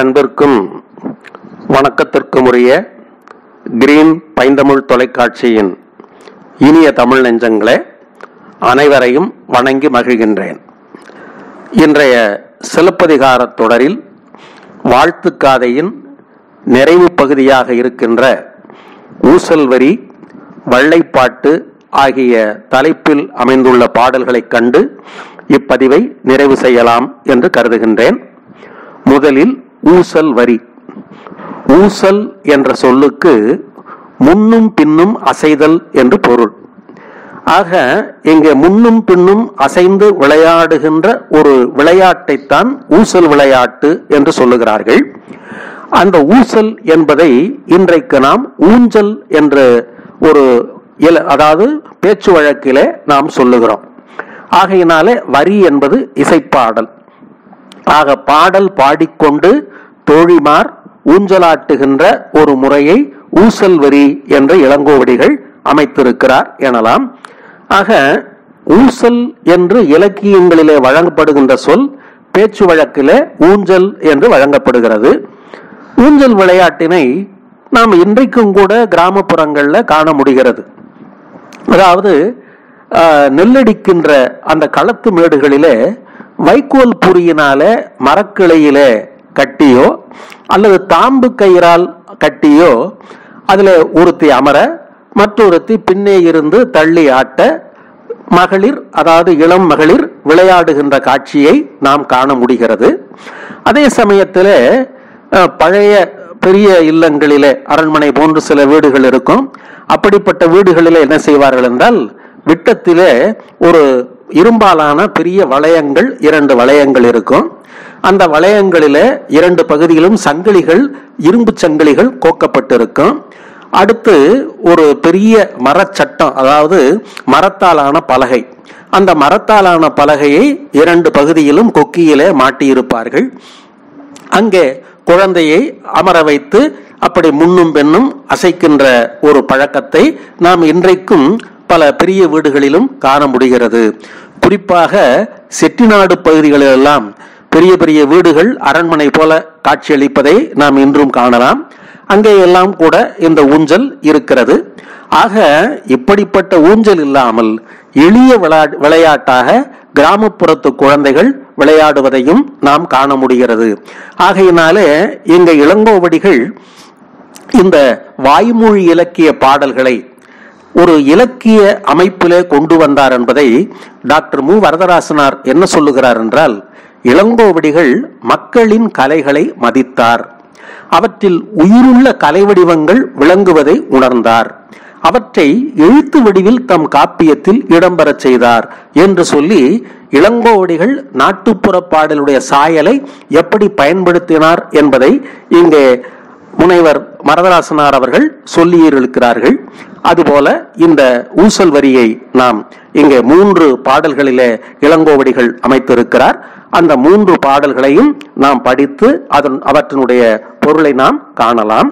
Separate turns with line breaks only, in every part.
பேரன்பிற்கும் வணக்கத்திற்கும் உரிய கிரீன் பைந்தமிழ் தொலைக்காட்சியின் இனிய தமிழ் நெஞ்சங்களே அனைவரையும் வணங்கி மகிழ்கின்றேன் இன்றைய சிலப்பதிகாரத் தொடரில் வாழ்த்துக்காதையின் நிறைவு பகுதியாக இருக்கின்ற ஊசல் வரி வள்ளைப்பாட்டு ஆகிய தலைப்பில் அமைந்துள்ள பாடல்களைக் கண்டு இப்பதிவை நிறைவு செய்யலாம் என்று கருதுகின்றேன் முதலில் ஊசல் வரி ஊசல் என்ற சொல்லுக்கு முன்னும் பின்னும் அசைதல் என்று பொருள் ஆக இங்கே முன்னும் பின்னும் அசைந்து விளையாடுகின்ற ஒரு விளையாட்டைத்தான் ஊசல் விளையாட்டு என்று சொல்லுகிறார்கள் அந்த ஊசல் என்பதை இன்றைக்கு நாம் ஊஞ்சல் என்று ஒரு இல- அதாவது பேச்சு வழக்கிலே நாம் சொல்லுகிறோம் ஆகையினாலே வரி என்பது இசைப்பாடல் ஆக பாடல் பாடிக்கொண்டு தோழிமார் ஊஞ்சலாட்டுகின்ற ஒரு முறையை ஊசல் வரி என்ற இளங்கோவடிகள் அமைத்திருக்கிறார் எனலாம் ஆக ஊசல் என்று இலக்கியங்களிலே வழங்கப்படுகின்ற சொல் பேச்சு வழக்கிலே ஊஞ்சல் என்று வழங்கப்படுகிறது ஊஞ்சல் விளையாட்டினை நாம் இன்றைக்கும் கூட கிராமப்புறங்கள்ல காண முடிகிறது அதாவது ஆஹ், நெல்லடிக்கின்ற அந்த களத்து மேடுகளிலே வைக்கோல் புரியினால மரக்கிளையிலே கட்டியோ அல்லது தாம்பு கயிறால் கட்டியோ அதுல ஒருத்தி அமர மற்றொருத்தி பின்னே இருந்து தள்ளி ஆட்ட மகளிர் அதாவது இளம் மகளிர் விளையாடுகின்ற காட்சியை நாம் காண முடிகிறது அதே சமயத்தில் பழைய பெரிய இல்லங்களிலே அரண்மனை போன்று சில வீடுகள் இருக்கும் அப்படிப்பட்ட வீடுகளிலே என்ன செய்வார்கள் என்றால் விட்டத்திலே ஒரு இரும்பாலான பெரிய வளையங்கள் இரண்டு வளையங்கள் இருக்கும் அந்த வளையங்களிலே இரண்டு பகுதியிலும் சங்கிலிகள் இரும்பு சங்கிலிகள் கோக்கப்பட்டிருக்கும் அடுத்து ஒரு பெரிய மரச்சட்டம் அதாவது மரத்தாலான பலகை அந்த மரத்தாலான பலகையை இரண்டு பகுதியிலும் கொக்கியிலே மாட்டியிருப்பார்கள் அங்கே குழந்தையை அமர வைத்து அப்படி முன்னும் பெண்ணும் அசைக்கின்ற ஒரு பழக்கத்தை நாம் இன்றைக்கும் பல பெரிய வீடுகளிலும் காண முடிகிறது குறிப்பாக செட்டிநாடு பகுதிகளிலெல்லாம் பெரிய பெரிய வீடுகள் அரண்மனை போல காட்சியளிப்பதை நாம் இன்றும் காணலாம் அங்கே எல்லாம் கூட இந்த ஊஞ்சல் இருக்கிறது ஆக இப்படிப்பட்ட ஊஞ்சல் இல்லாமல் எளிய விளையா- விளையாட்டாக கிராமப்புறத்து குழந்தைகள் விளையாடுவதையும் நாம் காண முடிகிறது ஆகையினாலே இங்க இளங்கோவடிகள் இந்த வாய்மொழி இலக்கிய பாடல்களை ஒரு இலக்கிய அமைப்பிலே கொண்டு வந்தார் என்பதை டாக்டர் மு வரதராசனார் என்ன சொல்லுகிறார் என்றால் இளங்கோவடிகள் மக்களின் கலைகளை மதித்தார் அவற்றில் உயிருள்ள கலை வடிவங்கள் விளங்குவதை உணர்ந்தார் அவற்றை எழுத்து வடிவில் தம் காப்பியத்தில் இடம்பெறச் செய்தார் என்று சொல்லி இளங்கோவடிகள் நாட்டுப்புற பாடலுடைய சாயலை எப்படி பயன்படுத்தினார் என்பதை இங்கே முனைவர் மரதராசனார் அவர்கள் சொல்லியிருக்கிறார்கள் அதுபோல இந்த ஊசல் வரியை நாம் இங்கே மூன்று பாடல்களிலே இளங்கோவடிகள் அமைத்திருக்கிறார் அந்த மூன்று பாடல்களையும் நாம் படித்து அதன் அவற்றினுடைய பொருளை நாம் காணலாம்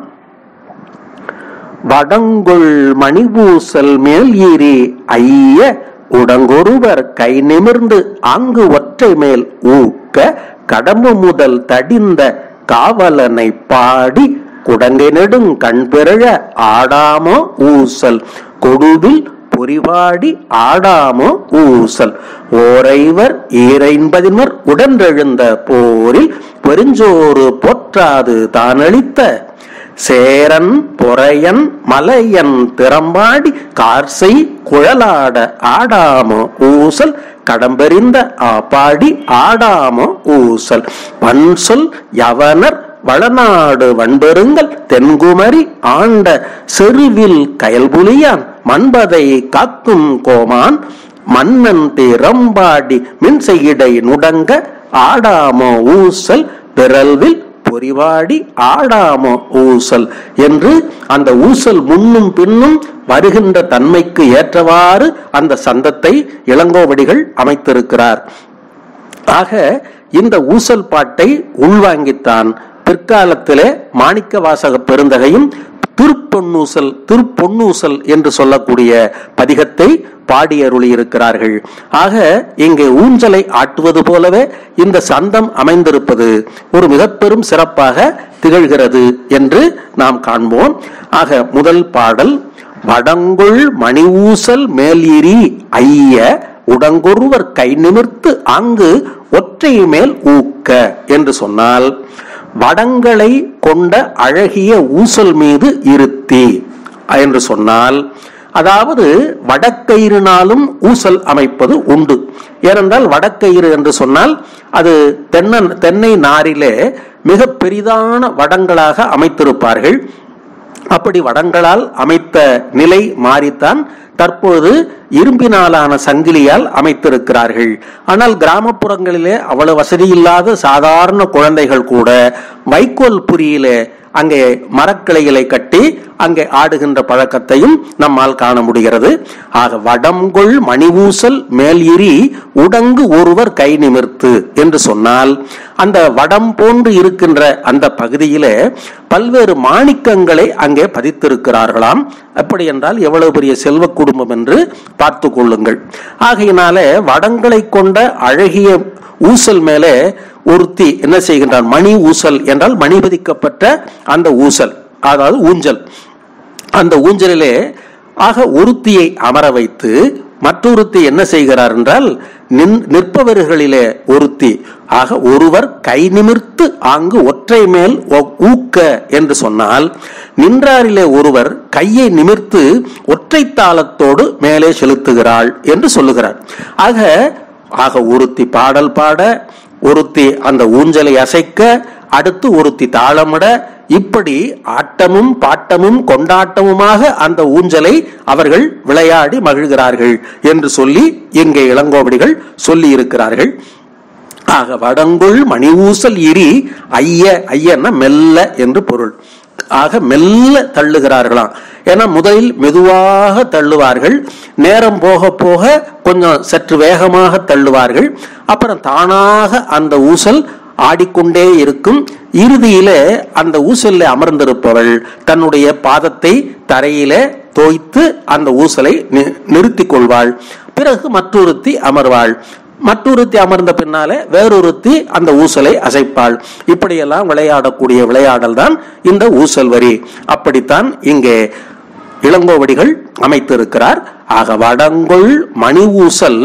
வடங்குள் மணிபூசல் மேல் ஏறி ஐய உடங்கொருவர் கை நிமிர்ந்து அங்கு ஒற்றை மேல் ஊக்க கடம்பு முதல் தடிந்த காவலனை பாடி குடங்கை நெடுங் கண் பிறழ ஆடாமோ ஊசல் கொடுவில் பொறிவாடி ஆடாமோ ஊசல் ஓரைவர் ஈரைன்பதின்மர் உடன்றெழுந்த போரில் பெருஞ்சோறு போற்றாது தானளித்த சேரன் பொறையன் மலையன் திறம்பாடி கார்சை குழலாட ஆடாமோ ஊசல் கடம்பெறிந்த ஆப்பாடி ஆடாமோ ஊசல் வன்சொல் யவனர் வளநாடு வன்பெருங்கள் தென்குமரி ஆண்ட செருவில் கயல்புலியான் மண்பதை காக்கும் கோமான் மன்னன் திறம்பாடி மின்செயிடை நுடங்க ஆடாமோ ஊசல் பிறல்வில் பொறிவாடி ஆடாமோ ஊசல் என்று அந்த ஊசல் முன்னும் பின்னும் வருகின்ற தன்மைக்கு ஏற்றவாறு அந்த சந்தத்தை இளங்கோவடிகள் அமைத்திருக்கிறார் ஆக இந்த ஊசல் பாட்டை உள்வாங்கித்தான் பிற்காலத்திலே மாணிக்க வாசக பெருந்தகையும் திருப்பொன்னூசல் திருப்பொன்னூசல் என்று சொல்லக்கூடிய பதிகத்தை பாடி அருளி இருக்கிறார்கள் ஆக இங்கே ஊஞ்சலை ஆட்டுவது போலவே இந்த சந்தம் அமைந்திருப்பது ஒரு மிக பெரும் சிறப்பாக திகழ்கிறது என்று நாம் காண்போம் ஆக முதல் பாடல் வடங்குள் மணி ஊசல் மேலிரி ஐய உடங்கொருவர் கை நிமிர்த்து அங்கு ஒற்றை மேல் ஊக்க என்று சொன்னால் வடங்களை கொண்ட அழகிய ஊசல் மீது இருத்தி என்று சொன்னால் அதாவது வடக்கயிறுனாலும் ஊசல் அமைப்பது உண்டு ஏனென்றால் வடக்கயிறு என்று சொன்னால் அது தென்ன தென்னை நாரிலே மிக பெரிதான வடங்களாக அமைத்திருப்பார்கள் அப்படி வடங்களால் அமைத்த நிலை மாறித்தான் தற்பொழுது இரும்பினாலான சங்கிலியால் அமைத்திருக்கிறார்கள் ஆனால் கிராமப்புறங்களிலே அவ்வளவு வசதி இல்லாத சாதாரண குழந்தைகள் கூட வைக்கோல் புரியிலே அங்கே மரக்கிளைகளை கட்டி அங்கே ஆடுகின்ற பழக்கத்தையும் நம்மால் காண முடிகிறது ஆக வடம்கொள் மணிவூசல் மேல் இரி உடங்கு ஒருவர் கை நிமிர்த்து என்று சொன்னால் அந்த வடம் போன்று இருக்கின்ற அந்த பகுதியிலே பல்வேறு மாணிக்கங்களை அங்கே பதித்திருக்கிறார்களாம் அப்படி என்றால் எவ்வளவு பெரிய செல்வ குடும்பம் என்று பார்த்து கொள்ளுங்கள் ஆகையினால வடங்களை கொண்ட அழகிய ஊசல் மேலே ஒருத்தி என்ன செய்கின்றான் மணி ஊசல் என்றால் மணி பதிக்கப்பட்ட அந்த ஊசல் அதாவது ஊஞ்சல் அந்த ஊஞ்சலிலே ஆக ஒருத்தியை அமர வைத்து மற்றொருத்தி என்ன செய்கிறார் என்றால் நின் நிற்பவர்களிலே ஒருத்தி ஆக ஒருவர் கை நிமிர்த்து அங்கு ஒற்றை மேல் ஒ- ஊக்க என்று சொன்னால் நின்றாரிலே ஒருவர் கையை நிமிர்த்து ஒற்றை தாளத்தோடு மேலே செலுத்துகிறாள் என்று சொல்லுகிறார் ஆக ஆக ஒருத்தி பாடல் பாட ஒருத்தி அந்த ஊஞ்சலை அசைக்க அடுத்து ஒருத்தி தாளமிட இப்படி ஆட்டமும் பாட்டமும் கொண்டாட்டமுமாக அந்த ஊஞ்சலை அவர்கள் விளையாடி மகிழ்கிறார்கள் என்று சொல்லி இங்கே இளங்கோவடிகள் சொல்லி இருக்கிறார்கள் ஆக வடங்குள் மணி ஊசல் இரி ஐய ஐயன்னா மெல்ல என்று பொருள் ஆக மெல்ல தள்ளுகிறார்களாம் ஏன்னா முதலில் மெதுவாக தள்ளுவார்கள் நேரம் போக போக கொஞ்சம் சற்று வேகமாக தள்ளுவார்கள் அப்புறம் தானாக அந்த ஊசல் ஆடிக்கொண்டே இருக்கும் இறுதியிலே அந்த ஊசல்ல அமர்ந்திருப்பவள் தன்னுடைய பாதத்தை தரையிலே தோய்த்து அந்த ஊசலை நி- நிறுத்திக் கொள்வாள் பிறகு மற்றொருத்தி அமர்வாள் மற்றொருத்தி அமர்ந்த பின்னாலே வேறொருத்தி அந்த ஊசலை அசைப்பாள் இப்படியெல்லாம் விளையாடக்கூடிய விளையாடல் தான் இந்த ஊசல் வரி அப்படித்தான் இங்கே இளங்கோவடிகள் அமைத்திருக்கிறார் ஆக வடங்கொள் மணி ஊசல்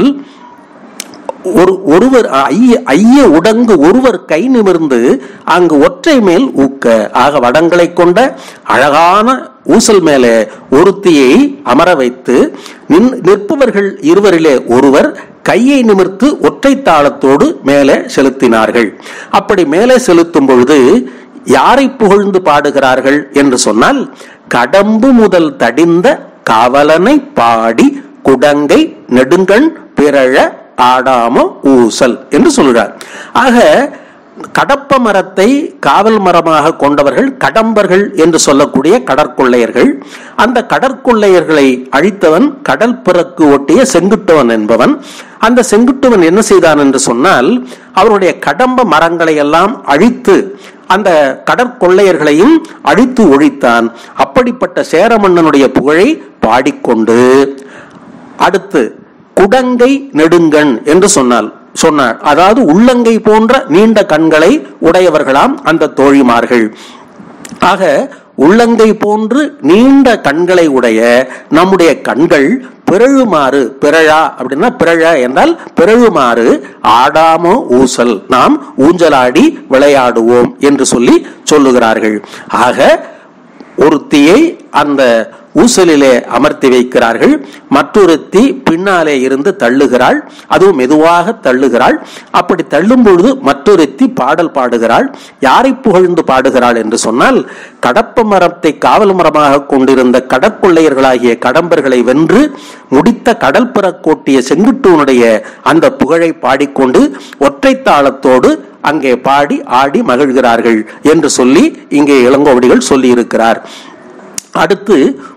ஒரு ஒருவர் ஐய ஐய உடங்கு ஒருவர் கை நிமிர்ந்து அங்கு ஒற்றை மேல் ஊக்க ஆக வடங்களை கொண்ட அழகான ஊசல் மேலே ஒருத்தியை அமர வைத்து நின் நிற்பவர்கள் இருவரிலே ஒருவர் கையை நிமிர்த்து ஒற்றை தாளத்தோடு மேலே செலுத்தினார்கள் அப்படி மேலே செலுத்தும் பொழுது யாரை புகழ்ந்து பாடுகிறார்கள் என்று சொன்னால் கடம்பு முதல் தடிந்த காவலனை பாடி குடங்கை நெடுங்கண் பிறழ ஆடாம ஊசல் என்று சொல்கிறார் ஆக கடப்ப மரத்தை காவல் மரமாக கொண்டவர்கள் கடம்பர்கள் என்று சொல்லக்கூடிய கடற்கொள்ளையர்கள் அந்த கடற்கொள்ளையர்களை அழித்தவன் கடல் பிறக்கு ஒட்டிய செங்குட்டுவன் என்பவன் அந்த செங்குட்டுவன் என்ன செய்தான் என்று சொன்னால் அவருடைய கடம்ப மரங்களை எல்லாம் அழித்து அந்த கடற்கொள்ளையர்களையும் அழித்து ஒழித்தான் அப்படிப்பட்ட சேர மன்னனுடைய புகழை பாடிக்கொண்டு அடுத்து குடங்கை நெடுங்கண் என்று சொன்னால் சொன்னார் அதாவது உள்ளங்கை போன்ற நீண்ட கண்களை உடையவர்களாம் அந்த தோழிமார்கள் ஆக உள்ளங்கை போன்று நீண்ட கண்களை உடைய நம்முடைய கண்கள் பிறழுமாறு பிறழா அப்படின்னா பிறழ என்றால் பிறழுமாறு ஆடாமோ ஊசல் நாம் ஊஞ்சலாடி விளையாடுவோம் என்று சொல்லி சொல்லுகிறார்கள் ஆக ஒருத்தியை அந்த ஊசலிலே அமர்த்தி வைக்கிறார்கள் மற்றொருத்தி பின்னாலே இருந்து தள்ளுகிறாள் அதுவும் மெதுவாக தள்ளுகிறாள் அப்படி தள்ளும் பொழுது மற்றொருத்தி பாடல் பாடுகிறாள் யாரை புகழ்ந்து பாடுகிறாள் என்று சொன்னால் கடப்ப மரத்தை காவல் மரமாக கொண்டிருந்த கடற்கொள்ளையர்களாகிய கடம்பர்களை வென்று முடித்த கடல் கோட்டிய செங்குட்டுவனுடைய அந்த புகழை பாடிக்கொண்டு ஒற்றை தாளத்தோடு அங்கே பாடி ஆடி மகிழ்கிறார்கள் என்று சொல்லி இங்கே இளங்கோவடிகள் சொல்லி இருக்கிறார் அடுத்து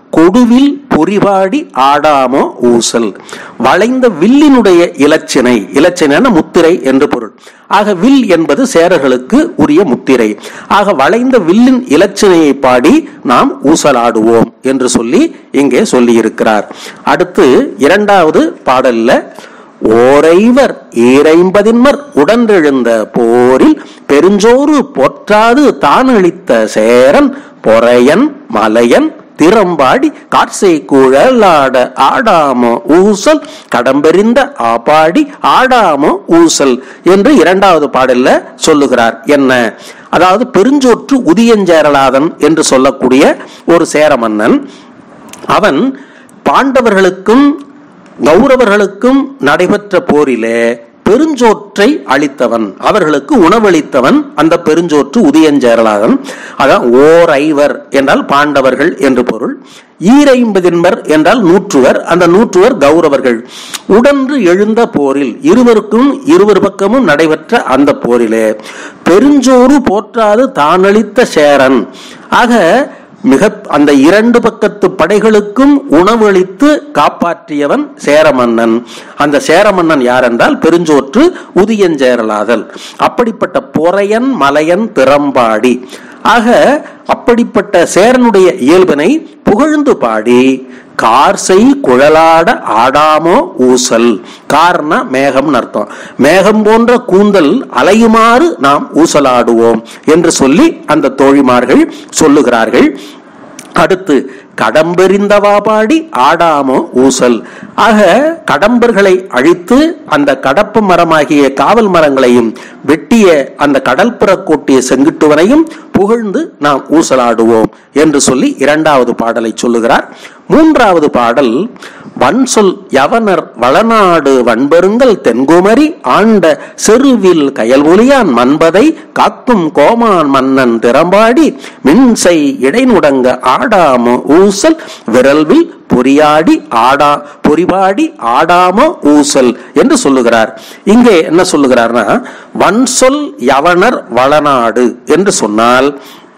கொடுவில் பொறிபாடி ஆடாமோ ஊசல் வளைந்த வில்லினுடைய இலச்சினை இலச்சினைன முத்திரை என்று பொருள் ஆக வில் என்பது சேரர்களுக்கு உரிய முத்திரை ஆக வளைந்த வில்லின் இலச்சினையை பாடி நாம் ஊசலாடுவோம் என்று சொல்லி இங்கே சொல்லி இருக்கிறார் அடுத்து இரண்டாவது பாடல்ல ஓரைவர் ஈரைம்பதின்மர் உடன்றெழுந்த போரில் பெருஞ்சோறு பொற்றாது தான் அளித்த சேரன் பொறையன் மலையன் திறம்பாடி காட்சை குழலாட ஆடாமோ ஊசல் கடம்பெறிந்த ஆப்பாடி ஆடாமோ ஊசல் என்று இரண்டாவது பாடல்ல சொல்லுகிறார் என்ன அதாவது பெருஞ்சோற்று உதியஞ்சேரலாதன் என்று சொல்லக்கூடிய ஒரு சேர மன்னன் அவன் பாண்டவர்களுக்கும் கௌரவர்களுக்கும் நடைபெற்ற போரிலே பெருஞ்சோற்றை அளித்தவன் அவர்களுக்கு உணவளித்தவன் அந்த பெருஞ்சோற்று உதயஞ்சேரலாதன் அதான் ஓர் ஐவர் என்றால் பாண்டவர்கள் என்று பொருள் ஈரைம்பதின்மர் என்றால் நூற்றுவர் அந்த நூற்றுவர் கௌரவர்கள் உடன்று எழுந்த போரில் இருவருக்கும் இருவர் பக்கமும் நடைபெற்ற அந்த போரிலே பெருஞ்சோறு போற்றாது தானளித்த சேரன் ஆக மிக அந்த இரண்டு பக்கத்து படைகளுக்கும் உணவு அளித்து காப்பாற்றியவன் சேரமன்னன் அந்த சேரமன்னன் யார் என்றால் பெருஞ்சோற்று உதியஞ்சேரலாதல் அப்படிப்பட்ட பொறையன் மலையன் திறம்பாடி ஆக அப்படிப்பட்ட சேரனுடைய இயல்பினை புகழ்ந்து பாடி கார்சை குழலாட ஆடாமோ ஊசல் கார்னா மேகம் அர்த்தம் மேகம் போன்ற கூந்தல் அலையுமாறு நாம் ஊசலாடுவோம் என்று சொல்லி அந்த தோழிமார்கள் சொல்லுகிறார்கள் அடுத்து கடம்பெறிந்தவா பாடி ஆடாமோ ஊசல் ஆக கடம்பர்களை அழித்து அந்த கடப்பு மரமாகிய காவல் மரங்களையும் வெட்டிய அந்த கடல்புற கோட்டிய செங்குட்டுவனையும் புகழ்ந்து நாம் ஊசலாடுவோம் என்று சொல்லி இரண்டாவது பாடலை சொல்லுகிறார் மூன்றாவது பாடல் வன் சொல் யவனர் வளநாடு வன்பெருங்கல் தென்குமரி ஆண்ட செருவில் கயல்ஒலியான் மன்பதை காக்கும் கோமான் மன்னன் திறம்பாடி மின்சை இடைநுடங்க ஆடாம ஊசல் விரல்வில் பொறியாடி ஆடா பொறிபாடி ஆடாம ஊசல் என்று சொல்லுகிறார் இங்கே என்ன சொல்லுகிறார்னா வன் சொல் யவனர் வளநாடு என்று சொன்னால்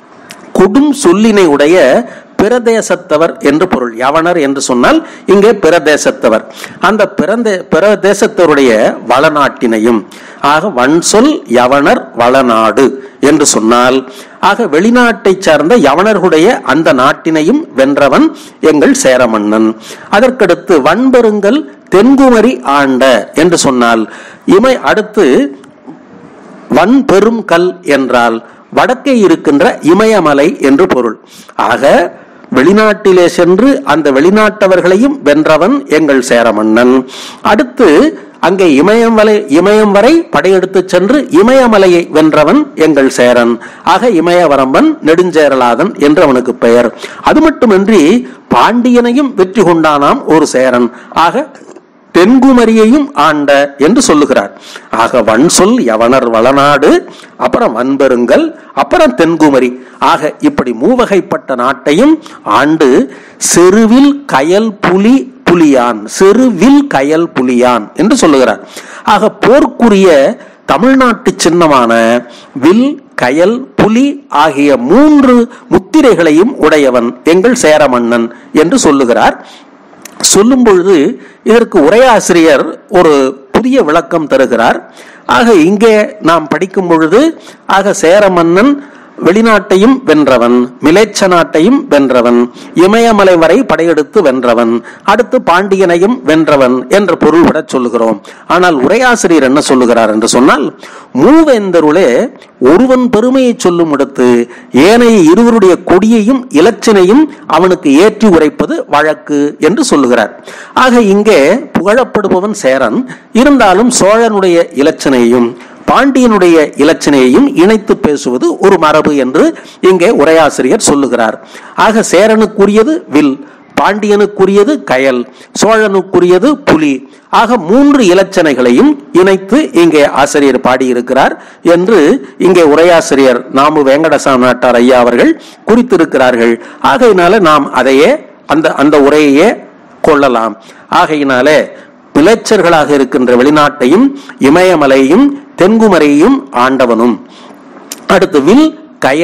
கொடும் சொல்லினை உடைய பிரதேசத்தவர் என்று பொருள் யவனர் என்று சொன்னால் இங்கே பிரதேசத்தவர் அந்த பிறந்த பிரதேசத்தவருடைய வளநாட்டினையும் ஆக வன் சொல் யவனர் வளநாடு என்று சொன்னால் ஆக வெளிநாட்டை சார்ந்த யவனர்களுடைய அந்த நாட்டினையும் வென்றவன் எங்கள் சேரமன்னன் அதற்கடுத்து வன்பெருங்கல் தென்குமரி ஆண்ட என்று சொன்னால் இமை அடுத்து வன் பெரும் கல் என்றால் வடக்கே இருக்கின்ற இமயமலை என்று பொருள் ஆக வெளிநாட்டிலே சென்று அந்த வெளிநாட்டவர்களையும் வென்றவன் எங்கள் சேரமன்னன் அடுத்து அங்கே இமயம் வரை இமயம் வரை படையெடுத்து சென்று இமயமலையை வென்றவன் எங்கள் சேரன் ஆக இமயவரம்பன் நெடுஞ்சேரலாதன் என்று அவனுக்கு பெயர் அது மட்டுமின்றி பாண்டியனையும் வெற்றி கொண்டானாம் ஒரு சேரன் ஆக தென்குமரியையும் ஆண்ட என்று சொல்லுகிறார் ஆக வன் சொல் யவனர் வளநாடு அப்புறம் வன்பெருங்கல் அப்புறம் தென்குமரி ஆக இப்படி மூவகைப்பட்ட நாட்டையும் ஆண்டு செருவில் கயல் புலி புலியான் செருவில் கயல் புலியான் என்று சொல்லுகிறார் ஆக போர்க்குரிய தமிழ்நாட்டு சின்னமான வில் கயல் புலி ஆகிய மூன்று முத்திரைகளையும் உடையவன் எங்கள் சேரமன்னன் என்று சொல்லுகிறார் சொல்லும் பொழுது இதற்கு உரையாசிரியர் ஒரு புதிய விளக்கம் தருகிறார் ஆக இங்கே நாம் படிக்கும் பொழுது ஆக சேர மன்னன் வெளிநாட்டையும் வென்றவன் மிலேச்ச நாட்டையும் வென்றவன் இமயமலை வரை படையெடுத்து வென்றவன் அடுத்து பாண்டியனையும் வென்றவன் என்ற பொருள் விட சொல்லுகிறோம் ஆனால் உரையாசிரியர் என்ன சொல்லுகிறார் என்று சொன்னால் மூவேந்தருளே ஒருவன் பெருமையை சொல்லும் இடத்து ஏனைய இருவருடைய கொடியையும் இலச்சினையும் அவனுக்கு ஏற்றி உரைப்பது வழக்கு என்று சொல்லுகிறார் ஆக இங்கே புகழப்படுபவன் சேரன் இருந்தாலும் சோழனுடைய இலச்சினையும் பாண்டியனுடைய இலச்சினையையும் இணைத்து பேசுவது ஒரு மரபு என்று இங்கே உரையாசிரியர் சொல்லுகிறார் ஆக சேரனுக்குரியது வில் பாண்டியனுக்குரியது கயல் சோழனுக்குரியது புலி ஆக மூன்று இலச்சனைகளையும் இணைத்து இங்கே ஆசிரியர் பாடியிருக்கிறார் என்று இங்கே உரையாசிரியர் நாமு வெங்கடசாமி நாட்டார் ஐயா அவர்கள் குறித்திருக்கிறார்கள் ஆகையினால நாம் அதையே அந்த அந்த உரையையே கொள்ளலாம் ஆகையினாலே பிழைச்சர்களாக இருக்கின்ற வெளிநாட்டையும் இமயமலையும் தென்குமரையும் ஆண்டவனும் அடுத்து வில் கயல் புலி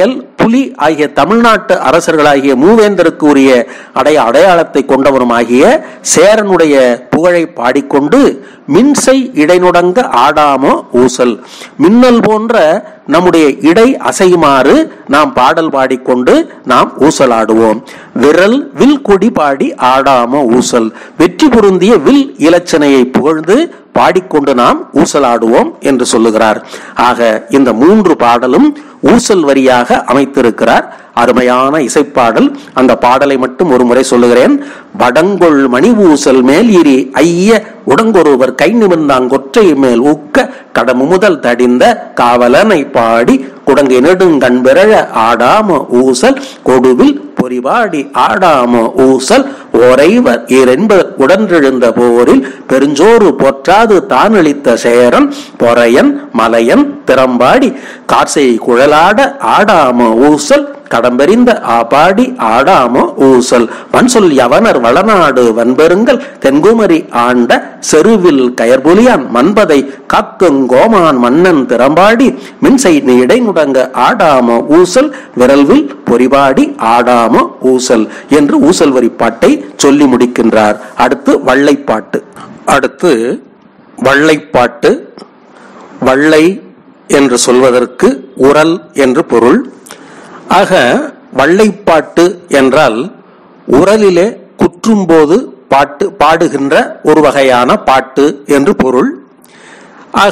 புலி ஆகிய தமிழ்நாட்டு அரசர்களாகிய மூவேந்தருக்கு உரிய அடைய அடையாளத்தை கொண்டவனுமாகிய சேரனுடைய புகழை பாடிக்கொண்டு மின்சை இடைநுடங்க ஆடாமோ ஊசல் மின்னல் போன்ற நம்முடைய இடை அசையுமாறு நாம் பாடல் பாடிக்கொண்டு நாம் ஊசலாடுவோம் விரல் வில் கொடி பாடி ஆடாமோ ஊசல் வெற்றி பொருந்திய வில் இலச்சனையை புகழ்ந்து பாடிக்கொண்டு நாம் ஊசலாடுவோம் என்று சொல்லுகிறார் ஆக இந்த மூன்று பாடலும் ஊசல் வரியாக அமைத்திருக்கிறார் அருமையான இசைப்பாடல் அந்த பாடலை மட்டும் ஒரு முறை சொல்லுகிறேன் வடங்கொள் மணி ஊசல் மேல் இரி ஐய உடங்கொருவர் கை நிமிர்ந்தாங்கொற்றை மேல் ஊக்க கடமு முதல் தடிந்த காவலனை பாடி குடங்கை நெடுங்கண் பிறழ ஆடாம ஊசல் கொடுவில் பொறிபாடி ஆடாம ஊசல் ஓரைவர் ஈரென்பர் உடன்றெழுந்த போரில் பெருஞ்சோறு போற்றாது தான் அளித்த சேரன் பொறையன் மலையன் திறம்பாடி கார்சை குழலாட ஆடாம ஊசல் கடம்பெறிந்த ஆபாடி ஆடாமோ ஊசல் வன்சொல் யவனர் வளநாடு வன்பெருங்கல் தென்குமரி ஆண்ட செருவில் கயர்புலியான் மன்பதை காக்குங் கோமான் மன்னன் திறம்பாடி மின்சை இடை முடங்க ஆடாமோ ஊசல் விரல்வில் பொறிபாடி ஆடாமோ ஊசல் என்று ஊசல் வரி பாட்டை சொல்லி முடிக்கின்றார் அடுத்து வள்ளைப்பாட்டு அடுத்து வள்ளைப்பாட்டு வள்ளை என்று சொல்வதற்கு உரல் என்று பொருள் ஆக வள்ளைப்பாட்டு என்றால் உரலிலே குற்றும்போது பாட்டு பாடுகின்ற ஒரு வகையான பாட்டு என்று பொருள் ஆக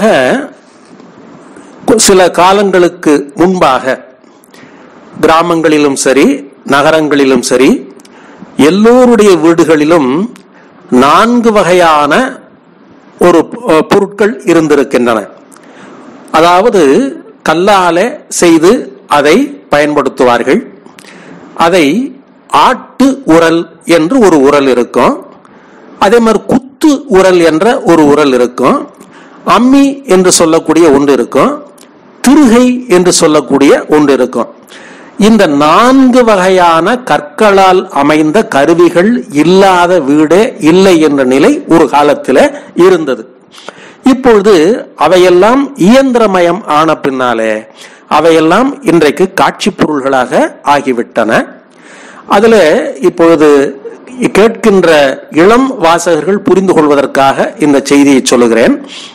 சில காலங்களுக்கு முன்பாக கிராமங்களிலும் சரி நகரங்களிலும் சரி எல்லோருடைய வீடுகளிலும் நான்கு வகையான ஒரு பொருட்கள் இருந்திருக்கின்றன அதாவது கல்லாலே செய்து அதை பயன்படுத்துவார்கள் அதை ஆட்டு உரல் என்று ஒரு உரல் இருக்கும் அதே மாதிரி குத்து உரல் என்ற ஒரு உரல் இருக்கும் அம்மி என்று சொல்லக்கூடிய ஒன்று இருக்கும் திருகை என்று சொல்லக்கூடிய ஒன்று இருக்கும் இந்த நான்கு வகையான கற்களால் அமைந்த கருவிகள் இல்லாத வீடே இல்லை என்ற நிலை ஒரு காலத்தில் இருந்தது இப்பொழுது அவையெல்லாம் இயந்திரமயம் ஆன பின்னாலே அவையெல்லாம் இன்றைக்கு காட்சி பொருள்களாக ஆகிவிட்டன அதுல இப்பொழுது கேட்கின்ற இளம் வாசகர்கள் புரிந்து கொள்வதற்காக இந்த செய்தியை சொல்லுகிறேன்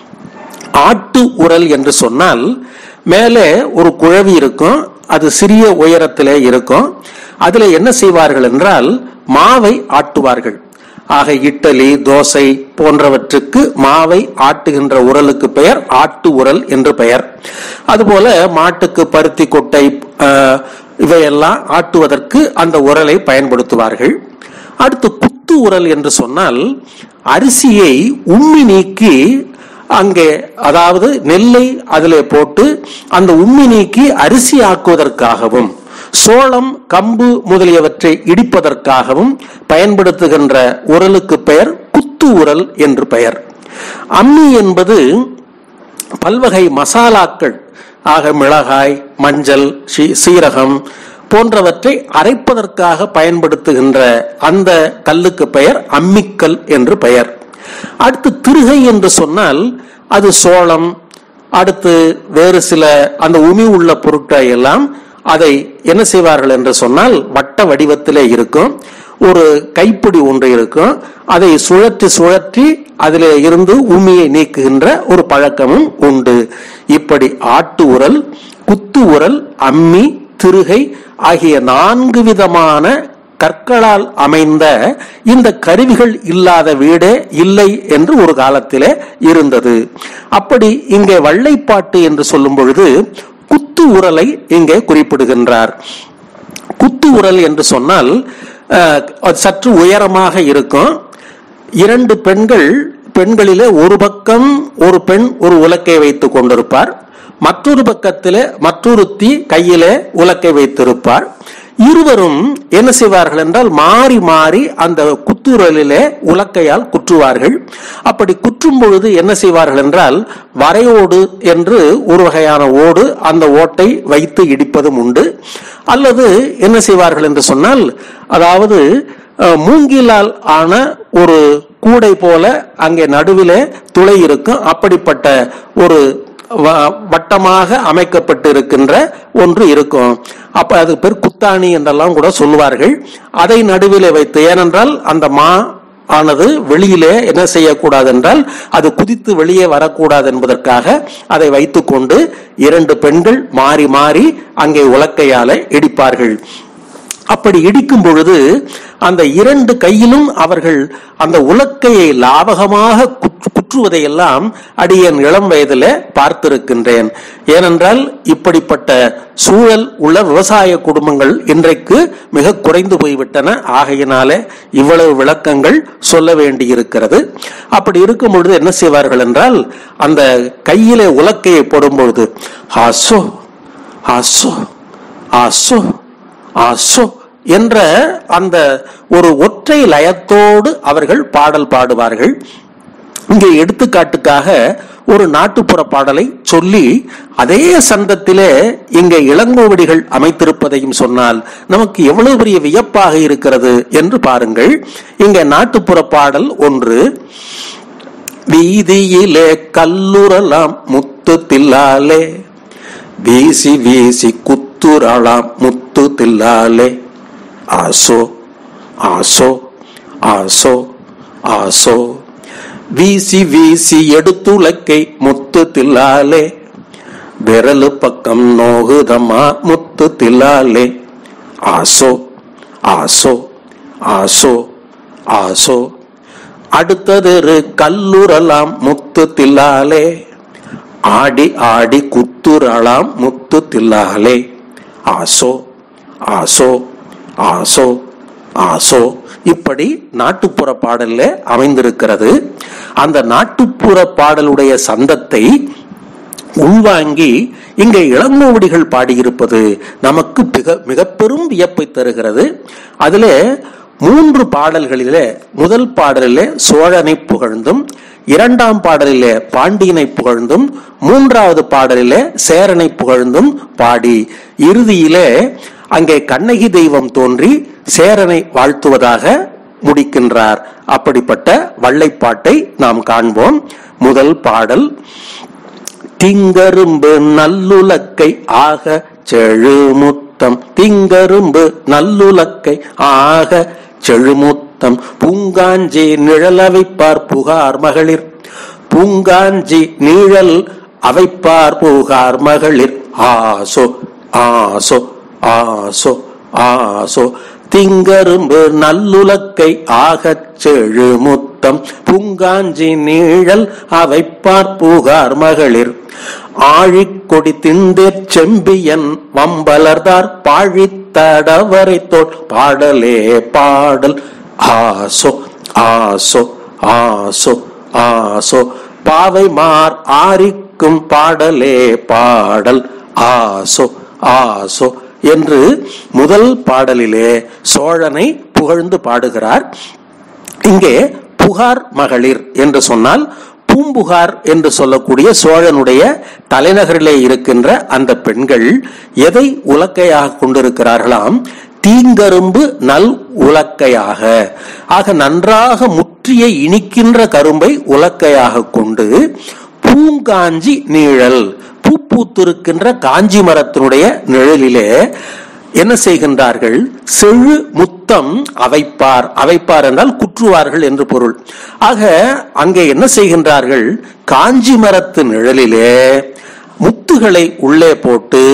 ஆட்டு உரல் என்று சொன்னால் மேலே ஒரு குழவி இருக்கும் அது சிறிய உயரத்திலே இருக்கும் அதுல என்ன செய்வார்கள் என்றால் மாவை ஆட்டுவார்கள் ஆக இட்டலி தோசை போன்றவற்றுக்கு மாவை ஆட்டுகின்ற உரலுக்கு பெயர் ஆட்டு உரல் என்று பெயர் அதுபோல மாட்டுக்கு பருத்தி கொட்டை இவையெல்லாம் ஆட்டுவதற்கு அந்த உரலை பயன்படுத்துவார்கள் அடுத்து குத்து உரல் என்று சொன்னால் அரிசியை உம்மி நீக்கி அங்கே அதாவது நெல்லை அதிலே போட்டு அந்த உம்மி நீக்கி அரிசி ஆக்குவதற்காகவும் சோளம் கம்பு முதலியவற்றை இடிப்பதற்காகவும் பயன்படுத்துகின்ற உரலுக்கு பெயர் குத்து உரல் என்று பெயர் அம்மி என்பது பல்வகை மசாலாக்கள் ஆக மிளகாய் மஞ்சள் சீரகம் போன்றவற்றை அரைப்பதற்காக பயன்படுத்துகின்ற அந்த கல்லுக்கு பெயர் அம்மிக்கல் என்று பெயர் அடுத்து திருகை என்று சொன்னால் அது சோளம் அடுத்து வேறு சில அந்த உமி உள்ள பொருட்களை எல்லாம் அதை என்ன செய்வார்கள் என்று சொன்னால் வட்ட வடிவத்திலே இருக்கும் ஒரு கைப்பிடி ஒன்று இருக்கும் அதை சுழற்றி சுழற்றி அதில் இருந்து உமியை நீக்குகின்ற ஒரு பழக்கமும் உண்டு இப்படி ஆட்டு உரல் குத்து உரல் அம்மி திருகை ஆகிய நான்கு விதமான கற்களால் அமைந்த இந்த கருவிகள் இல்லாத வீடே இல்லை என்று ஒரு காலத்திலே இருந்தது அப்படி இங்கே வள்ளைப்பாட்டு என்று சொல்லும் பொழுது குத்து உரலை இங்கே குறிப்பிடுகின்றார் குத்து உரல் என்று சொன்னால் சற்று உயரமாக இருக்கும் இரண்டு பெண்கள் பெண்களிலே ஒரு பக்கம் ஒரு பெண் ஒரு உலக்கை வைத்துக் கொண்டிருப்பார் மற்றொரு பக்கத்திலே மற்றொருத்தி கையிலே உலக்கை வைத்திருப்பார் இருவரும் என்ன செய்வார்கள் என்றால் மாறி மாறி அந்த குத்துரலிலே உலக்கையால் குற்றுவார்கள் அப்படி குற்றும் பொழுது என்ன செய்வார்கள் என்றால் வரையோடு என்று ஒரு வகையான ஓடு அந்த ஓட்டை வைத்து இடிப்பதும் உண்டு அல்லது என்ன செய்வார்கள் என்று சொன்னால் அதாவது மூங்கிலால் ஆன ஒரு கூடை போல அங்கே நடுவிலே துளை இருக்கும் அப்படிப்பட்ட ஒரு வ- வட்டமாக அமைக்கப்பட்டிருக்கின்ற ஒன்று இருக்கும் அப்ப அது பேர் குத்தாணி என்றெல்லாம் கூட சொல்லுவார்கள் அதை நடுவிலே வைத்து ஏனென்றால் அந்த மா ஆனது வெளியிலே என்ன செய்யக்கூடாது என்றால் அது குதித்து வெளியே வரக்கூடாது என்பதற்காக அதை வைத்துக்கொண்டு இரண்டு பெண்கள் மாறி மாறி அங்கே உலக்கையால இடிப்பார்கள் அப்படி இடிக்கும் பொழுது அந்த இரண்டு கையிலும் அவர்கள் அந்த உலக்கையை லாவகமாக குற்று- குற்றுவதையெல்லாம் அடியேன் இளம் வயதிலே பார்த்திருக்கின்றேன் ஏனென்றால் இப்படிப்பட்ட சூழல் உள்ள விவசாய குடும்பங்கள் இன்றைக்கு மிக குறைந்து போய்விட்டன ஆகையினாலே இவ்வளவு விளக்கங்கள் சொல்ல வேண்டியிருக்கிறது அப்படி இருக்கும் பொழுது என்ன செய்வார்கள் என்றால் அந்த கையிலே உலக்கையை போடும் பொழுது ஆசோ ஆசோ ஆசோ ஆசோ என்ற அந்த ஒரு ஒற்றை லயத்தோடு அவர்கள் பாடல் பாடுவார்கள் இங்கே எடுத்துக்காட்டுக்காக ஒரு நாட்டுப்புற பாடலை சொல்லி அதே சந்தத்திலே இங்கே இளங்கோவடிகள் அமைத்திருப்பதையும் சொன்னால் நமக்கு எவ்வளவு பெரிய வியப்பாக இருக்கிறது என்று பாருங்கள் இங்கே நாட்டுப்புற பாடல் ஒன்று வீதியிலே கல்லுரலாம் முத்து தில்லாலே வீசி வீசி குத்துரலாம் முத்து தில்லாலே ஆசோ ஆசோ ஆசோ ஆசோ வீசி வீசி எடுத்துலக்கை முத்து தில்லாலே விரலு பக்கம் நோகுதம்மா முத்து தில்லாலே ஆசோ ஆசோ ஆசோ ஆசோ அடுத்தது கல்லுரலாம் முத்து தில்லாலே ஆடி ஆடி குத்துரலாம் முத்து தில்லாலே ஆசோ ஆசோ ஆசோ ஆசோ இப்படி நாட்டுப்புற பாடல்ல அமைந்திருக்கிறது அந்த நாட்டுப்புற பாடலுடைய சந்தத்தை உள்வாங்கி இங்கே இளங்கோவடிகள் பாடியிருப்பது நமக்கு மிக மிக பெரும் வியப்பை தருகிறது அதிலே மூன்று பாடல்களிலே முதல் பாடலிலே சோழனை புகழ்ந்தும் இரண்டாம் பாடலிலே பாண்டியனை புகழ்ந்தும் மூன்றாவது பாடலிலே சேரனை புகழ்ந்தும் பாடி இறுதியிலே அங்கே கண்ணகி தெய்வம் தோன்றி சேரனை வாழ்த்துவதாக முடிக்கின்றார் அப்படிப்பட்ட வள்ளைப்பாட்டை நாம் காண்போம் முதல் பாடல் திங்கரும்பு நல்லுலக்கை ஆக செழுமுத்தம் திங்கரும்பு நல்லுலக்கை ஆக செழுமுத்தம் பூங்காஞ்சி நிழலவைப்பார் புகார் மகளிர் பூங்காஞ்சி நிழல் அவைப்பார் புகார் மகளிர் ஆசோ ஆசோ ஆசோ ஆசோ திங்கரும்பு நல்லுலக்கை ஆகச் செழுமுத்தம் பூங்காஞ்சி நீழல் அவைப்பார் புகார் மகளிர் ஆழிக்கொடி திந்தேற் செம்பியன் வம்பலர்தார் பாழித்தடவரை தோல் பாடலே பாடல் ஆசோ ஆசோ ஆசோ ஆசோ பாவை மார் ஆரிக்கும் பாடலே பாடல் ஆசோ ஆசோ என்று முதல் பாடலிலே சோழனை புகழ்ந்து பாடுகிறார் இங்கே புகார் மகளிர் என்று சொன்னால் பூம்புகார் என்று சொல்லக்கூடிய சோழனுடைய தலைநகரிலே இருக்கின்ற அந்த பெண்கள் எதை உலக்கையாக கொண்டிருக்கிறார்களாம் தீங்கரும்பு நல் உலக்கையாக ஆக நன்றாக முற்றிய இனிக்கின்ற கரும்பை உலக்கையாக கொண்டு பூங்காஞ்சி நீழல் பூ பூத்திருக்கின்ற காஞ்சி மரத்தினுடைய நிழலிலே என்ன செய்கின்றார்கள் செழு முத்தம் அவைப்பார் அவைப்பார் என்றால் குற்றுவார்கள் என்று பொருள் ஆக அங்கே என்ன செய்கின்றார்கள் காஞ்சி மரத்து நிழலிலே முத்துகளை உள்ளே போட்டு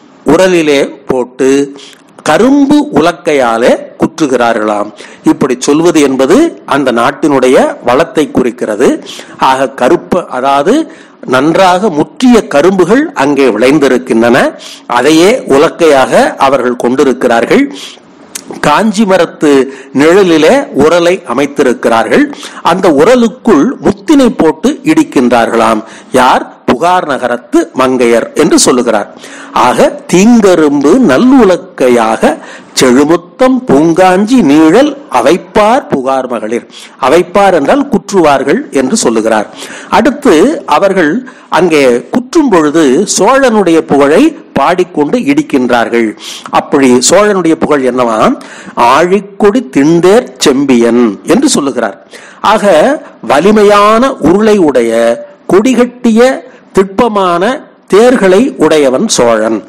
உரலிலே போட்டு கரும்பு உலக்கையாலே குற்றுகிறார்களாம் இப்படி சொல்வது என்பது அந்த நாட்டினுடைய வளத்தை குறிக்கிறது ஆக கருப்பு அதாவது நன்றாக முற்றிய கரும்புகள் அங்கே விளைந்திருக்கின்றன அதையே உலக்கையாக அவர்கள் கொண்டிருக்கிறார்கள் காஞ்சி மரத்து நிழலிலே உரலை அமைத்திருக்கிறார்கள் அந்த உரலுக்குள் முத்தினை போட்டு இடிக்கின்றார்களாம் யார் புகார் நகரத்து மங்கையர் என்று சொல்லுகிறார் ஆக தீங்கரும்பு நல்லுலக்கையாக செழுமுத்தம் பூங்காஞ்சி நீழல் அவைப்பார் புகார் மகளிர் அவைப்பார் என்றால் குற்றுவார்கள் என்று சொல்லுகிறார் அடுத்து அவர்கள் அங்கே குற்றும் பொழுது சோழனுடைய புகழை பாடிக்கொண்டு இடிக்கின்றார்கள் அப்படி சோழனுடைய புகழ் என்னவா ஆழிக்கொடி திண்டேர் செம்பியன் என்று சொல்லுகிறார் ஆக வலிமையான உருளை உடைய கொடிகட்டிய திட்பமான தேர்களை உடையவன் சோழன்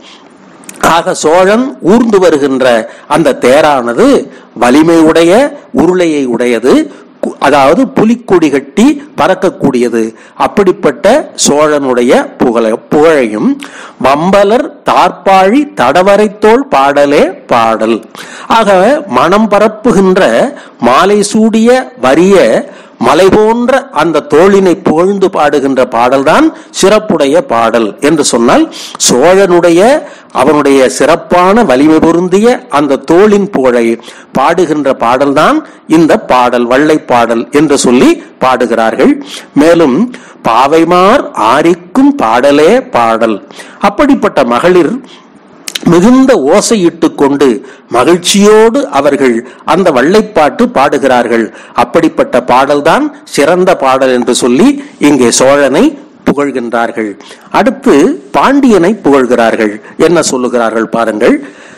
ஆக சோழன் ஊர்ந்து வருகின்ற அந்த தேரானது வலிமை உடைய உருளையை உடையது கு- அதாவது புலிக்கொடி கட்டி பறக்கக்கூடியது அப்படிப்பட்ட சோழனுடைய புகழ புகழையும் வம்பலர் தார்பாழி தடவரைத்தோள் பாடலே பாடல் ஆக மனம் பரப்புகின்ற மாலை சூடிய வறிய மலை போன்ற அந்த தோளினை புகழ்ந்து பாடுகின்ற பாடல்தான் சிறப்புடைய பாடல் என்று சொன்னால் சோழனுடைய அவனுடைய சிறப்பான வலிமை பொருந்திய அந்த தோளின் புகழை பாடுகின்ற பாடல்தான் இந்த பாடல் வள்ளை பாடல் என்று சொல்லி பாடுகிறார்கள் மேலும் பாவைமார் ஆரிக்கும் பாடலே பாடல் அப்படிப்பட்ட மகளிர் மிகுந்த ஓசையிட்டுக் கொண்டு மகிழ்ச்சியோடு அவர்கள் அந்த வள்ளைப்பாட்டு பாடுகிறார்கள் அப்படிப்பட்ட பாடல்தான் சிறந்த பாடல் என்று சொல்லி இங்கே சோழனை புகழ்கின்றார்கள் அடுத்து பாண்டியனை புகழ்கிறார்கள் என்ன சொல்லுகிறார்கள் பாருங்கள்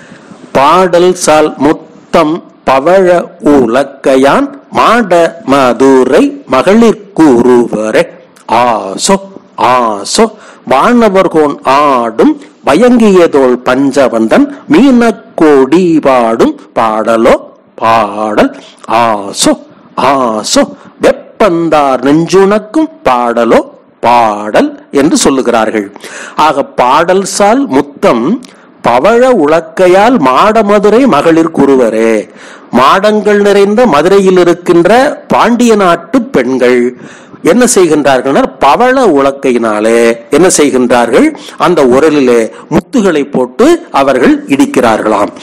பாடல் சால் முத்தம் பவழ உலக்கையான் மாட மதுரை மகளிர் கூறுவரே ஆசோ ஆசோ வானவர்கோன் ஆடும் பயங்கியதோள் பஞ்சவந்தன் மீனக்கோடி பாடும் பாடலோ பாடல் ஆசோ ஆசோ வெப்பந்தார் நெஞ்சுணக்கும் பாடலோ பாடல் என்று சொல்லுகிறார்கள் ஆக பாடல் சால் முத்தம் பவழ உலக்கையால் மாடமதுரை மகளிர் குருவரே மாடங்கள் நிறைந்த மதுரையில் இருக்கின்ற பாண்டிய நாட்டு பெண்கள் என்ன செய்கின்றார்கள் பவள உலக்கையினாலே என்ன செய்கின்றார்கள் அந்த உரலிலே முத்துகளை போட்டு அவர்கள் இடிக்கிறார்களாம்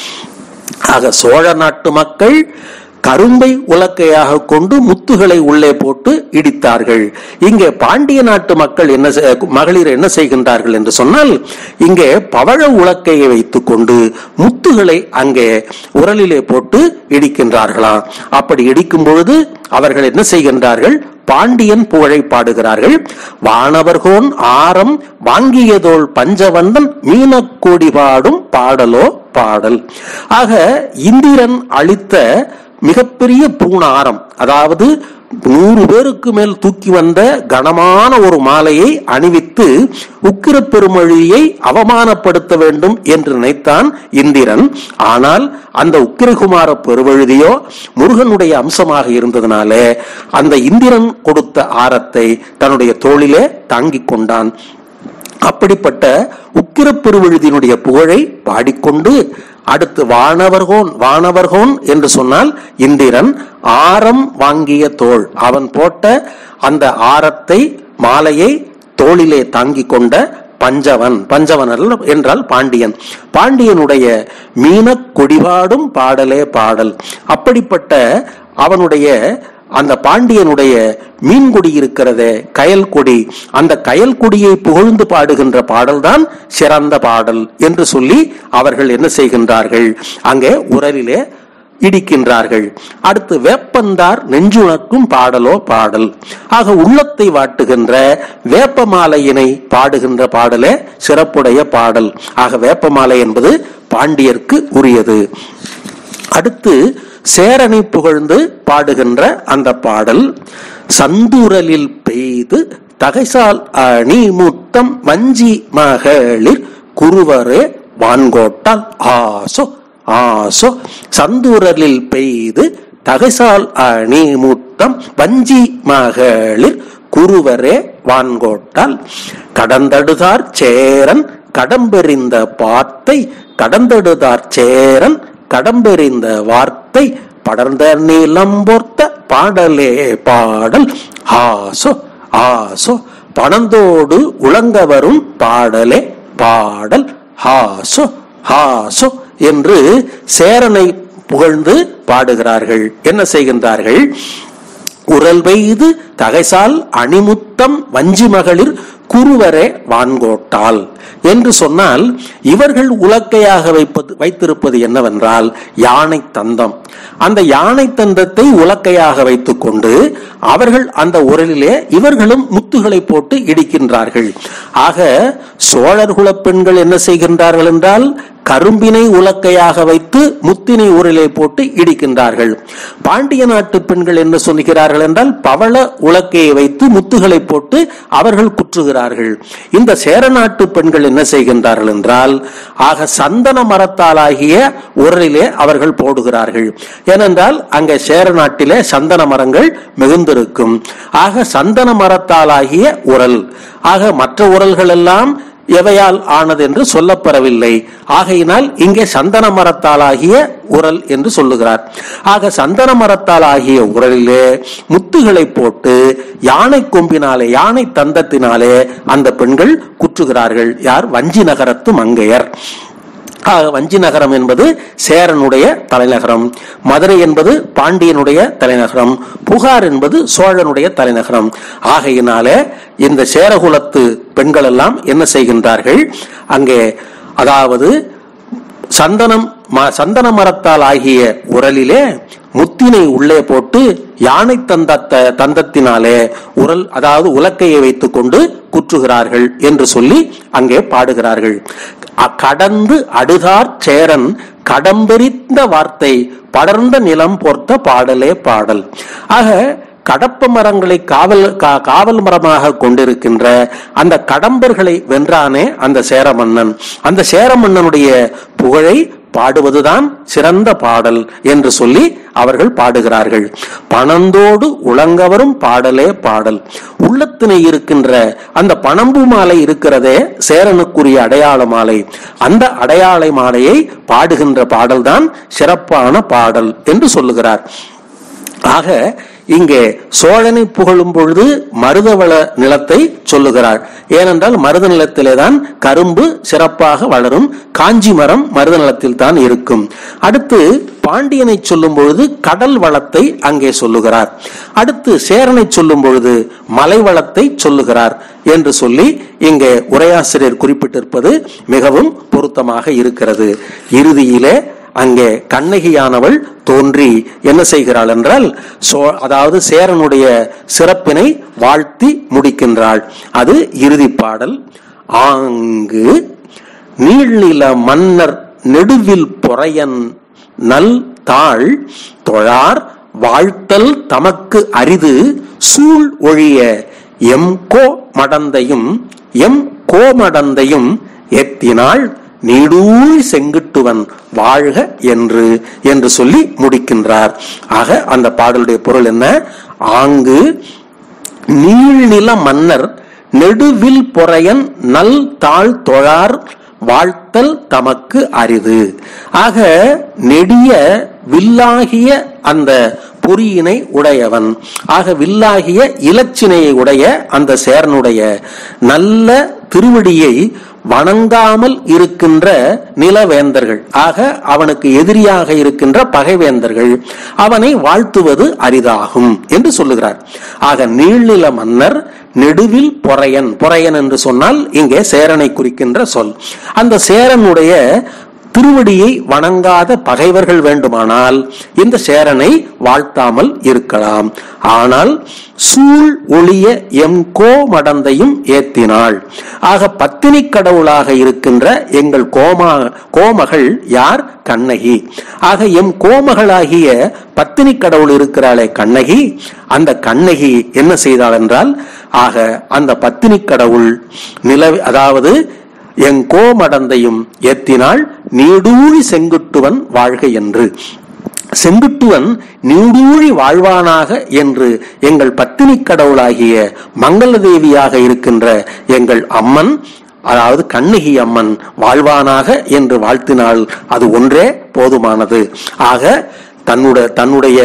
ஆக சோழ நாட்டு மக்கள் கரும்பை உலக்கையாக கொண்டு முத்துகளை உள்ளே போட்டு இடித்தார்கள் இங்கே பாண்டிய நாட்டு மக்கள் என்ன செ- மகளிர் என்ன செய்கின்றார்கள் என்று சொன்னால் இங்கே பவழ உலக்கையை வைத்துக் கொண்டு முத்துகளை அங்கே உரலிலே போட்டு இடிக்கின்றார்களாம் அப்படி இடிக்கும் பொழுது அவர்கள் என்ன செய்கின்றார்கள் பாண்டியன் புகழை பாடுகிறார்கள் வானவர்கோன் ஆரம் வாங்கியதோள் பஞ்சவந்தன் மீனக்கோடி பாடும் பாடலோ பாடல் ஆக இந்திரன் அளித்த மிகப்பெரிய பூணாரம் அதாவது நூறு பேருக்கு மேல் தூக்கி வந்த கனமான ஒரு மாலையை அணிவித்து உக்கிர பெருமொழியை அவமானப்படுத்த வேண்டும் என்று நினைத்தான் இந்திரன் ஆனால் அந்த உக்கிரகுமார பெருவழுதியோ முருகனுடைய அம்சமாக இருந்ததுனாலே அந்த இந்திரன் கொடுத்த ஆரத்தை தன்னுடைய தோளிலே தாங்கிக் கொண்டான் அப்படிப்பட்ட உக்கிர பெருவழுதியினுடைய புகழை பாடிக்கொண்டு அடுத்து வானவர்கோன் வானவர்கோன் என்று சொன்னால் இந்திரன் ஆரம் வாங்கிய தோள் அவன் போட்ட அந்த ஆரத்தை மாலையை தோளிலே தாங்கிக் கொண்ட பஞ்சவன் பஞ்சவன் அல்ல என்றால் பாண்டியன் பாண்டியனுடைய மீனக் கொடிபாடும் பாடலே பாடல் அப்படிப்பட்ட அவனுடைய அந்த பாண்டியனுடைய மீன் கொடி இருக்கிறதே கயல் கொடி அந்த கயல் கொடியை புகழ்ந்து பாடுகின்ற பாடல்தான் சிறந்த பாடல் என்று சொல்லி அவர்கள் என்ன செய்கின்றார்கள் அங்கே உரலிலே இடிக்கின்றார்கள் அடுத்து வேப்பந்தார் நெஞ்சுணக்கும் பாடலோ பாடல் ஆக உள்ளத்தை வாட்டுகின்ற வேப்பமாலையினை பாடுகின்ற பாடலே சிறப்புடைய பாடல் ஆக வேப்பமாலை என்பது பாண்டியர்க்கு உரியது அடுத்து சேரனை புகழ்ந்து பாடுகின்ற அந்த பாடல் சந்துரலில் பெய்து தகைசால் அணி முத்தம் வஞ்சி மகளிர் குருவரே வான்கோட்டால் ஆசோ ஆசோ சந்துரலில் பெய்து தகைசால் அணி முத்தம் வஞ்சி மகளிர் குருவரே வான்கோட்டால் கடந்தடுதார் சேரன் கடம்பெறிந்த வார்த்தை கடந்தடுதார் சேரன் கடம்பெறிந்த வார்த்தை படர்ந்த நீலம்போர்த்த பாடலே பாடல் ஆசோ ஆசோ பணந்தோடு உலங்க வரும் பாடலே பாடல் ஹாசோ ஹாசோ என்று சேரனை புகழ்ந்து பாடுகிறார்கள் என்ன செய்கின்றார்கள் உரல் பெய்து தகைசால் அணிமுத்தம் வஞ்சி மகளிர் குருவரே வான்கோட்டால் என்று சொன்னால் இவர்கள் உலக்கையாக வைப்பது வைத்திருப்பது என்னவென்றால் யானை தந்தம் அந்த யானை தந்தத்தை உலக்கையாக வைத்துக் கொண்டு அவர்கள் அந்த உரலிலே இவர்களும் முத்துகளை போட்டு இடிக்கின்றார்கள் ஆக சோழர் குலப் பெண்கள் என்ன செய்கின்றார்கள் என்றால் கரும்பினை உலக்கையாக வைத்து முத்தினை உரலை போட்டு இடிக்கின்றார்கள் பாண்டிய நாட்டு பெண்கள் என்ன சொல்கிறார்கள் என்றால் பவள உலக்கையை வைத்து முத்துகளை போட்டு அவர்கள் குற்றுகிறார்கள் இந்த சேர நாட்டு பெண்கள் என்ன செய்கின்றார்கள் என்றால் ஆக சந்தன மரத்தாலாகிய உரலிலே அவர்கள் போடுகிறார்கள் ஏனென்றால் அங்கே சேர நாட்டிலே சந்தன மரங்கள் மிகுந்திருக்கும் ஆக சந்தன மரத்தாலாகிய உரல் ஆக மற்ற உரல்கள் எல்லாம் எவையால் ஆனது என்று சொல்லப்பெறவில்லை ஆகையினால் இங்கே சந்தன மரத்தாலாகிய உரல் என்று சொல்லுகிறார் ஆக சந்தன மரத்தாலாகிய உரலிலே முத்துகளை போட்டு யானை கொம்பினாலே யானை தந்தத்தினாலே அந்த பெண்கள் குற்றுகிறார்கள் யார் வஞ்சி நகரத்து மங்கையர் ஆக வஞ்சி நகரம் என்பது சேரனுடைய தலைநகரம் மதுரை என்பது பாண்டியனுடைய தலைநகரம் புகார் என்பது சோழனுடைய தலைநகரம் ஆகையினாலே இந்த சேரகுலத்து பெண்கள் எல்லாம் என்ன செய்கின்றார்கள் அங்கே அதாவது சந்தனம் ம- சந்தன மரத்தால் ஆகிய உரலிலே முத்தினை உள்ளே போட்டு யானை தந்தத்த தந்தத்தினாலே உரல் அதாவது உலக்கையை வைத்துக் கொண்டு குற்றுகிறார்கள் என்று சொல்லி அங்கே பாடுகிறார்கள் அ- கடந்து அடுதார் சேரன் கடம்பெறிந்த வார்த்தை படர்ந்த நிலம் பொர்த்த பாடலே பாடல் ஆக கடப்ப மரங்களை காவல் கா- காவல் மரமாக கொண்டிருக்கின்ற அந்த கடம்பர்களை வென்றானே அந்த சேர மன்னன் அந்த சேர மன்னனுடைய புகழை பாடுவதுதான் சிறந்த பாடல் என்று சொல்லி அவர்கள் பாடுகிறார்கள் பணந்தோடு உலங்கவரும் பாடலே பாடல் உள்ளத்தினை இருக்கின்ற அந்த பணம்பு மாலை இருக்கிறதே சேரனுக்குரிய அடையாள மாலை அந்த அடையாள மாலையை பாடுகின்ற பாடல்தான் சிறப்பான பாடல் என்று சொல்லுகிறார் ஆக இங்கே சோழனை புகழும் பொழுது மருதவள நிலத்தை சொல்லுகிறார் ஏனென்றால் மருத நிலத்திலே தான் கரும்பு சிறப்பாக வளரும் காஞ்சி மரம் மருத நிலத்தில் தான் இருக்கும் அடுத்து பாண்டியனை சொல்லும் பொழுது கடல் வளத்தை அங்கே சொல்லுகிறார் அடுத்து சேரனை சொல்லும் பொழுது மலை வளத்தை சொல்லுகிறார் என்று சொல்லி இங்கே உரையாசிரியர் குறிப்பிட்டிருப்பது மிகவும் பொருத்தமாக இருக்கிறது இறுதியிலே அங்கே கண்ணகியானவள் தோன்றி என்ன செய்கிறாள் என்றால் சோ அதாவது சேரனுடைய சிறப்பினை வாழ்த்தி முடிக்கின்றாள் அது இறுதி பாடல் ஆங்கு நீள்நில மன்னர் நெடுவில் பொறையன் நல் தாள் தொழார் வாழ்த்தல் தமக்கு அரிது சூழ் ஒழிய எம் கோ மடந்தையும் எம் கோமடந்தையும் எத்தினாள் நீடூழி செங்குட்டுவன் வாழ்க என்று என்று சொல்லி முடிக்கின்றார் ஆக அந்த பாடலுடைய பொருள் என்ன ஆங்கு நீள்நில மன்னர் நெடுவில் பொறையன் நல் தாழ் தொழார் வாழ்த்தல் தமக்கு அரிது ஆக நெடிய வில்லாகிய அந்த பொறியினை உடையவன் ஆக வில்லாகிய இலச்சினையை உடைய அந்த சேரனுடைய நல்ல திருவடியை வணங்காமல் இருக்கின்ற நிலவேந்தர்கள் ஆக அவனுக்கு எதிரியாக இருக்கின்ற பகைவேந்தர்கள் அவனை வாழ்த்துவது அரிதாகும் என்று சொல்லுகிறார் ஆக நீள்நில மன்னர் நெடுவில் பொறையன் பொறையன் என்று சொன்னால் இங்கே சேரனை குறிக்கின்ற சொல் அந்த சேரனுடைய திருவடியை வணங்காத பகைவர்கள் வேண்டுமானால் இந்த சேரனை வாழ்த்தாமல் இருக்கலாம் ஆனால் சூழ் ஒளிய எம் கோ மடந்தையும் ஏத்தினாள் ஆக பத்தினி கடவுளாக இருக்கின்ற எங்கள் கோமா கோமகள் யார் கண்ணகி ஆக எம் கோமகளாகிய பத்தினி கடவுள் இருக்கிறாளே கண்ணகி அந்த கண்ணகி என்ன செய்தாள் என்றால் ஆக அந்த பத்தினி கடவுள் நில அதாவது என் கோமடந்தையும் ஏத்தினாள் நீடூழி செங்குட்டுவன் வாழ்க என்று செங்குட்டுவன் நீடூழி வாழ்வானாக என்று எங்கள் பத்தினி கடவுளாகிய மங்கள தேவியாக இருக்கின்ற எங்கள் அம்மன் அதாவது கண்ணகி அம்மன் வாழ்வானாக என்று வாழ்த்தினால் அது ஒன்றே போதுமானது ஆக தன்னுடைய தன்னுடைய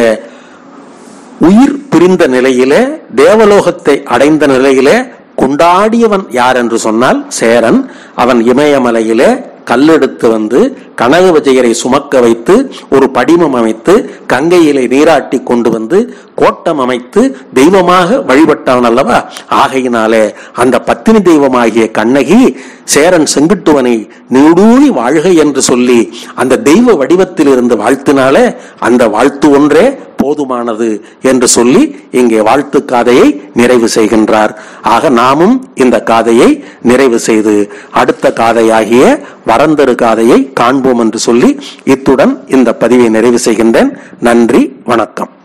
உயிர் பிரிந்த நிலையிலே தேவலோகத்தை அடைந்த நிலையிலே கொண்டாடியவன் யார் என்று சொன்னால் சேரன் அவன் இமயமலையிலே கல்லெடுத்து வந்து கனக விஜயரை சுமக்க வைத்து ஒரு படிமம் அமைத்து கங்கையிலே நீராட்டி கொண்டு வந்து கோட்டம் அமைத்து தெய்வமாக வழிபட்டவன் அல்லவா ஆகையினாலே அந்த பத்தினி தெய்வமாகிய கண்ணகி சேரன் செங்குட்டுவனை நீடூழி வாழ்க என்று சொல்லி அந்த தெய்வ வடிவத்தில் இருந்து வாழ்த்தினாலே அந்த வாழ்த்து ஒன்றே போதுமானது என்று சொல்லி இங்கே வாழ்த்து காதையை நிறைவு செய்கின்றார் ஆக நாமும் இந்த காதையை நிறைவு செய்து அடுத்த காதையாகிய வரந்தரு காதையை காண்போம் என்று சொல்லி இத்துடன் இந்த பதிவை நிறைவு செய்கின்றேன் நன்றி வணக்கம்